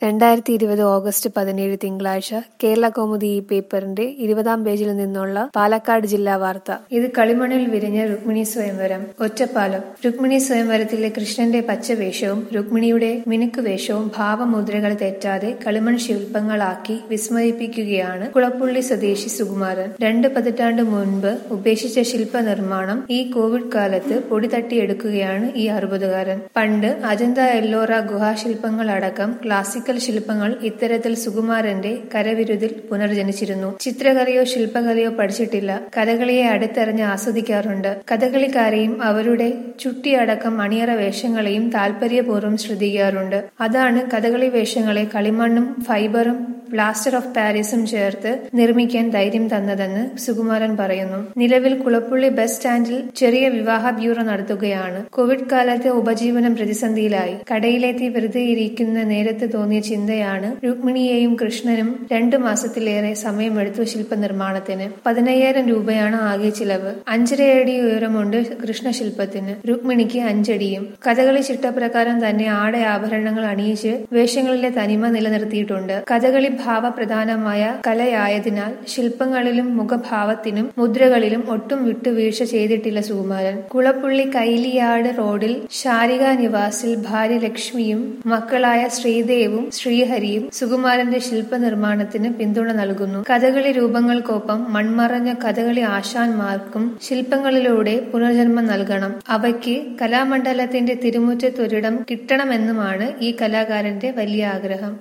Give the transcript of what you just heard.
രണ്ടായിരത്തി ഇരുപത് ഓഗസ്റ്റ് പതിനേഴ് തിങ്കളാഴ്ച കേരളകൗമുദി ഈ പേപ്പറിന്റെ ഇരുപതാം പേജിൽ നിന്നുള്ള പാലക്കാട് ജില്ലാ വാർത്ത ഇത് കളിമണ്ണിൽ വിരിഞ്ഞ രുക്മിണി സ്വയംവരം ഒറ്റപ്പാലം രുക്മിണി സ്വയംവരത്തിലെ കൃഷ്ണന്റെ പച്ചവേഷവും രുക്മിണിയുടെ മിനുക്ക് വേഷവും ഭാവമുദ്രകൾ തെറ്റാതെ കളിമൺ ശില്പങ്ങളാക്കി വിസ്മയിപ്പിക്കുകയാണ് കുളപ്പുള്ളി സ്വദേശി സുകുമാരൻ രണ്ട് പതിറ്റാണ്ട് മുൻപ് ഉപേക്ഷിച്ച ശില്പ നിർമ്മാണം ഈ കോവിഡ് കാലത്ത് പൊടി തട്ടിയെടുക്കുകയാണ് ഈ അറുപതുകാരൻ പണ്ട് അജന്ത എല്ലോറ ഗുഹാശില്പങ്ങളടക്കം ക്ലാസിക്കൽ ശില്പങ്ങൾ ഇത്തരത്തിൽ സുകുമാരന്റെ കരവിരുതിൽ പുനർജനിച്ചിരുന്നു ചിത്രകലയോ ശില്പകലയോ പഠിച്ചിട്ടില്ല കഥകളിയെ അടുത്തറിഞ്ഞ് ആസ്വദിക്കാറുണ്ട് കഥകളിക്കാരെയും അവരുടെ ചുട്ടിയടക്കം അണിയറ വേഷങ്ങളെയും താല്പര്യപൂർവ്വം ശ്രദ്ധിക്കാറുണ്ട് അതാണ് കഥകളി വേഷങ്ങളെ കളിമണ്ണും ഫൈബറും പ്ലാസ്റ്റർ ഓഫ് പാരീസും ചേർത്ത് നിർമ്മിക്കാൻ ധൈര്യം തന്നതെന്ന് സുകുമാരൻ പറയുന്നു നിലവിൽ കുളപ്പുള്ളി ബസ് സ്റ്റാൻഡിൽ ചെറിയ വിവാഹ ബ്യൂറോ നടത്തുകയാണ് കോവിഡ് കാലത്ത് ഉപജീവനം പ്രതിസന്ധിയിലായി കടയിലെത്തി വെറുതെ ഇരിക്കുന്ന നേരത്ത് തോന്നിയ ചിന്തയാണ് രുക്മിണിയെയും കൃഷ്ണനും രണ്ടു മാസത്തിലേറെ സമയമെടുത്തു ശില്പനിർമ്മാണത്തിന് പതിനയ്യായിരം രൂപയാണ് ആകെ ചിലവ് അഞ്ചരയടി ഉയരമുണ്ട് കൃഷ്ണശില്പത്തിന് രുക്മിണിക്ക് അഞ്ചടിയും കഥകളി ചിട്ടപ്രകാരം തന്നെ ആടെ ആഭരണങ്ങൾ അണിയിച്ച് വേഷങ്ങളിലെ തനിമ നിലനിർത്തിയിട്ടുണ്ട് കഥകളി ഭാവപ്രധാനമായ കലയായതിനാൽ ശില്പങ്ങളിലും മുഖഭാവത്തിനും മുദ്രകളിലും ഒട്ടും വിട്ടുവീഴ്ച ചെയ്തിട്ടില്ല സുകുമാരൻ കുളപ്പുള്ളി കൈലിയാട് റോഡിൽ ശാരിക നിവാസിൽ ഭാര്യ ലക്ഷ്മിയും മക്കളായ ശ്രീദേവും ശ്രീഹരിയും സുകുമാരന്റെ ശില്പനിർമ്മാണത്തിന് പിന്തുണ നൽകുന്നു കഥകളി രൂപങ്ങൾക്കൊപ്പം മൺമറഞ്ഞ കഥകളി ആശാന്മാർക്കും ശില്പങ്ങളിലൂടെ പുനർജന്മം നൽകണം അവയ്ക്ക് കലാമണ്ഡലത്തിന്റെ തിരുമുറ്റത്തൊരിടം കിട്ടണമെന്നുമാണ് ഈ കലാകാരന്റെ വലിയ ആഗ്രഹം